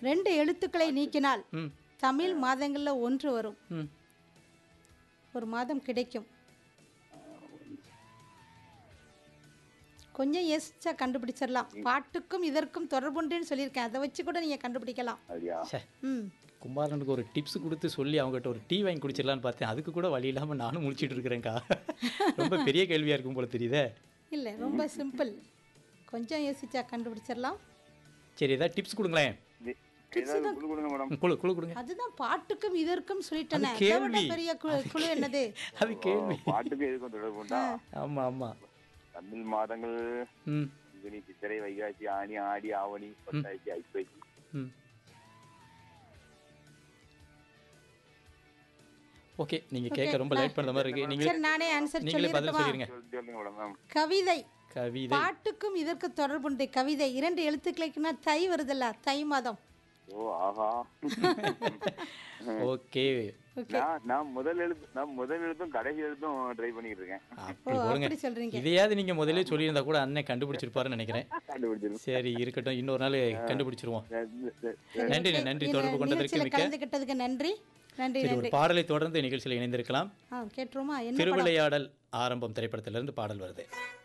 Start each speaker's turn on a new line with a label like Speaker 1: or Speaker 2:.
Speaker 1: ரெண்டு எழுத்துக்களை நீக்கினால்
Speaker 2: ம்
Speaker 1: தமிழ் மாதங்களில் ஒன்று வரும்
Speaker 2: ம்
Speaker 1: ஒரு மாதம் கிடைக்கும் கொஞ்சம் யோசிச்சா கண்டுபிடிச்சிடலாம் பாட்டுக்கும் இதற்கும் தொடர்புண்டுன்னு சொல்லியிருக்கேன் அதை வச்சு கூட நீங்கள் கண்டுபிடிக்கலாம்
Speaker 3: அப்படியா
Speaker 2: சே
Speaker 1: ம்
Speaker 2: குமாரனுக்கு ஒரு டிப்ஸ் கொடுத்து சொல்லி அவங்ககிட்ட ஒரு டீ வாங்கி குடிச்சிடலான்னு பார்த்தேன் அதுக்கு கூட வழி இல்லாமல் நானும் முடிச்சிட்டு இருக்கிறேன்க்கா ரொம்ப பெரிய கேள்வியாக இருக்கும் போல தெரியுதே
Speaker 1: இல்லை ரொம்ப சிம்பிள் கொஞ்சம் யோசிச்சா கண்டுபிடிச்சிடலாம்
Speaker 2: சரி ஏதாவது டிப்ஸ் கொடுங்களேன்
Speaker 3: இது- ஏதாவது குழு கொடுங்க மேடம்
Speaker 2: ம், குழு குழு கொடுங்க
Speaker 1: அதுதான் பாட்டுக்கும் இதற்கும் சொல்லிட்டேனே
Speaker 2: அது
Speaker 1: அதை விட
Speaker 2: கேள்வி.
Speaker 1: பெரிய குழு குழு என்னது
Speaker 2: அது கேள்வி
Speaker 3: பாட்டுக்கு எதுக்கும் தொடர்பு உண்டா
Speaker 2: ஆமாம் ஆமாம்
Speaker 3: தமிழ் மாதங்கள்
Speaker 2: ம்
Speaker 3: இனி சித்திரை வைகாசி ஆனி ஆடி ஆவணி புரட்டாசி ஐப்பசி
Speaker 2: ம் ஓகே நீங்கள் கேட்க ரொம்ப லேட் பண்ணுற மாதிரி இருக்கு நீங்களே
Speaker 1: சரி நானே ஆன்சர்
Speaker 2: நீங்களே பதில்
Speaker 1: சொல்லிடட்டுமா
Speaker 2: சொல்லிடுங்க
Speaker 3: சொல்லி- சொல்லுங்க மேடம் மேம்
Speaker 1: கவிதை
Speaker 2: கவிதை
Speaker 1: பாட்டுக்கும் இதற்கு தொடர்புண்டு கவிதை இரண்டு எழுத்துக்களுக்குன்னா தை வருதல்ல தை மாதம்
Speaker 3: ஓ ஆஹா
Speaker 2: ஓகே
Speaker 3: நான் நான் முதல் எழுத்து நான் முதல் எழுத்தும் கடைசி எழுத்தும் ட்ரை பண்ணிட்டு இருக்கேன்
Speaker 2: அப்படி
Speaker 1: ஓ
Speaker 2: போடுங்க
Speaker 1: அப்படி சொல்றீங்க
Speaker 2: இதையாவது நீங்கள் முதல்ல சொல்லியிருந்தா கூட அண்ணன் கண்டுபிடிச்சிருப்பாருன்னு நினைக்கிறேன்
Speaker 3: கண்டுபிடிச்சிருக்கேன்
Speaker 2: சரி இருக்கட்டும் இன்னொரு நாள் கண்டுபிடிச்சிருவோம்
Speaker 3: சரி,
Speaker 2: நன்றி நன்றி தொடர்பு கொண்டதற்கு
Speaker 1: நிகழ்ச்சியில
Speaker 2: மிக்க
Speaker 1: கலந்துக்கிட்டதுக்கு நன்றி நன்றி
Speaker 2: சரி ஒரு
Speaker 1: நன்றி
Speaker 2: பாடலை தொடர்ந்து நிகழ்ச்சியில் இணைந்திருக்கலாம்
Speaker 1: ஆ கேட்டுருமா என்ன படம்
Speaker 2: திருவிளையாடல் ஆரம்பம் திரைப்படத்திலிருந்து பாடல் வருது